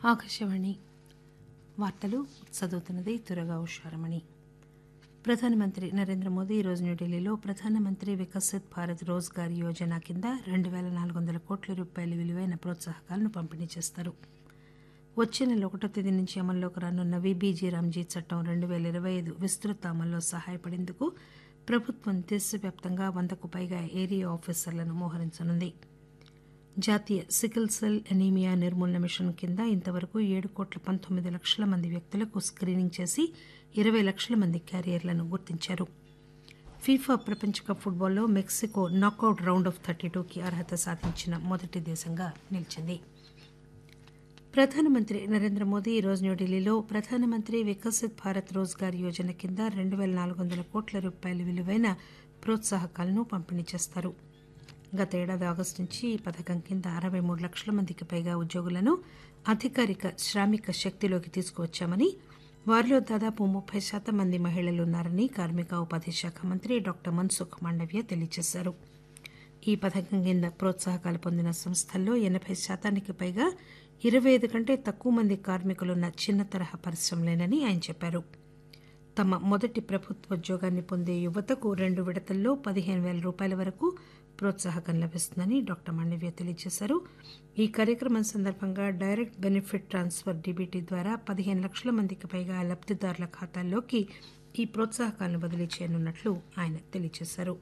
ఆకాశవాణి వార్తలు చదువుతున్నది తురగా ఉషారమణి ప్రధానమంత్రి నరేంద్ర మోదీ ఈరోజు న్యూఢిల్లీలో ప్రధానమంత్రి వికసిత్ భారత్ రోజ్గార్ యోజన కింద రెండు పేల నాలుగు వందల కోట్ల రూపాయల విలువైన ప్రోత్సాహకాలను పంపిణీ చేస్తారు వచ్చే నెల ఒకటో తేదీ నుంచి అమల్లోకి రానున్న విబీజీ రామ్జీ చట్టం రెండు పేల ఇరవై ఐదు విస్తృత అమల్లో సహాయపడేందుకు ప్రభుత్వం దేశవ్యాప్తంగా వందకు పైగా ఏరియా ఆఫీసర్లను మోహరించనుంది జాతీయ సికిల్ సెల్ ఎనీమియా నిర్మూలన మిషన్ కింద ఇంతవరకు ఏడు కోట్ల పంతొమ్మిది లక్షల మంది వ్యక్తులకు స్క్రీనింగ్ చేసి ఇరవై లక్షల మంది క్యారియర్లను గుర్తించారు ఫీఫా ప్రపంచ కప్ ఫుట్బాల్లో Mexico knockout round of thirty టూకి అర్హత సాధించిన మొదటి దేశంగా నిలిచింది ప్రధానమంత్రి నరేంద్ర మోదీ ఈరోజు న్యూఢిల్లీలో ప్రధానమంత్రి వికసిత్ భారత్ రోజ్గార్ యోజన కింద రెండు పేల నాలుగు వందల కోట్ల రూపాయల విలువైన ప్రోత్సాహకాలను పంపిణీ చేస్తారు గత ఏడాది ఆగస్టు నుంచి ఈ పథకం కింద అరవై మూడు లక్షల మందికి పైగా ఉద్యోగులను అధికారిక శ్రామిక శక్తిలోకి తీసుకువచ్చామని వారిలో దాదాపు ముప్పై శాతం మంది మహిళలున్నారని కార్మిక ఉపాధి శాఖ మంత్రి డాక్టర్ మన్సుఖ్ మాండవ్య తెలియజేశారు ఈ పథకం కింద ప్రోత్సాహకాలు పొందిన సంస్థల్లో ఎనబై శాతానికి పైగా ఇరవై ఐదు కంటే తక్కువ మంది కార్మికులున్న చిన్న తరహా పరిశ్రమలేనని ఆయన చెప్పారు తమ మొదటి ప్రభుత్వోద్యోగాన్ని పొందే యువతకు రెండు విడతల్లో పదిహేను పేల రూపాయల వరకు ప్రోత్సాహకం లభిస్తుందని డాక్టర్ మాండవ్య తెలియజేశారు ఈ కార్యక్రమం సందర్భంగా డైరెక్ట్ బెనిఫిట్ ట్రాన్స్ఫర్ డీబీటీ ద్వారా పదిహేను లక్షల మందికి పైగా లబ్దిదారుల ఖాతాల్లోకి ఈ ప్రోత్సాహకాలను బదిలీ చేయనున్నట్లు ఆయన తెలియజేశారు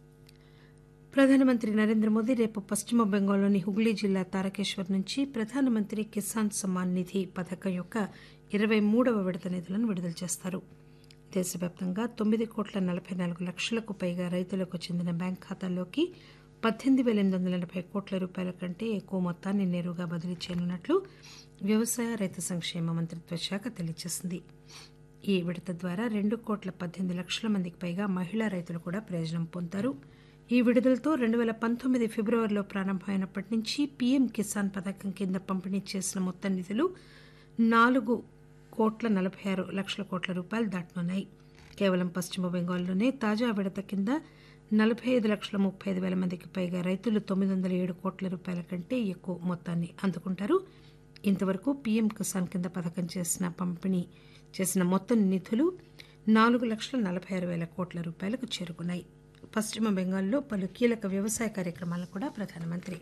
ప్రధానమంత్రి నరేంద్ర మోదీ రేపు పశ్చిమ బెంగాల్లోని హుగ్లీ జిల్లా తారకేశ్వర్ నుంచి ప్రధానమంత్రి కిసాన్ సమ్మాన్ నిధి పథకం యొక్క ఇరవై మూడవ విడత నిధులను విడుదల చేస్తారు దేశవ్యాప్తంగా తొమ్మిది కోట్ల నలభై నాలుగు లక్షలకు పైగా రైతులకు చెందిన బ్యాంక్ ఖాతాల్లోకి పద్దెనిమిది పేల ఎనిమిది వందల ఎనభై కోట్ల రూపాయల కంటే ఎక్కువ మొత్తాన్ని నేరుగా బదిలీ చేయనున్నట్లు వ్యవసాయ రైతు సంక్షేమ మంత్రిత్వ శాఖ తెలియజేసింది ఈ విడత ద్వారా రెండు కోట్ల పద్దెనిమిది లక్షల మందికి పైగా మహిళా రైతులు కూడా ప్రయోజనం పొందుతారు ఈ విడుదలతో రెండు పేల పంతొమ్మిది ఫిబ్రవరిలో ప్రారంభమైనప్పటి నుంచి పీఎం కిసాన్ పథకం కింద పంపిణీ చేసిన మొత్తం నిధులు నాలుగు కోట్ల నలభై ఆరు లక్షల కోట్ల రూపాయలు దాటనున్నాయి కేవలం పశ్చిమ బెంగాల్లోనే తాజా విడత కింద నలభై ఐదు లక్షల ముప్పై ఐదు వేల మందికి పైగా రైతులు తొమ్మిది వందల ఏడు కోట్ల రూపాయల కంటే ఎక్కువ మొత్తాన్ని అందుకుంటారు ఇంతవరకు పీఎం కిసాన్ కింద పథకం చేసిన పంపిణీ చేసిన మొత్తం నిధులు నాలుగు లక్షల నలభై ఆరు వేల కోట్ల రూపాయలకు చేరుకున్నాయి పశ్చిమ బెంగాల్లో పలు కీలక వ్యవసాయ కార్యక్రమాలను కూడా ప్రధానమంత్రి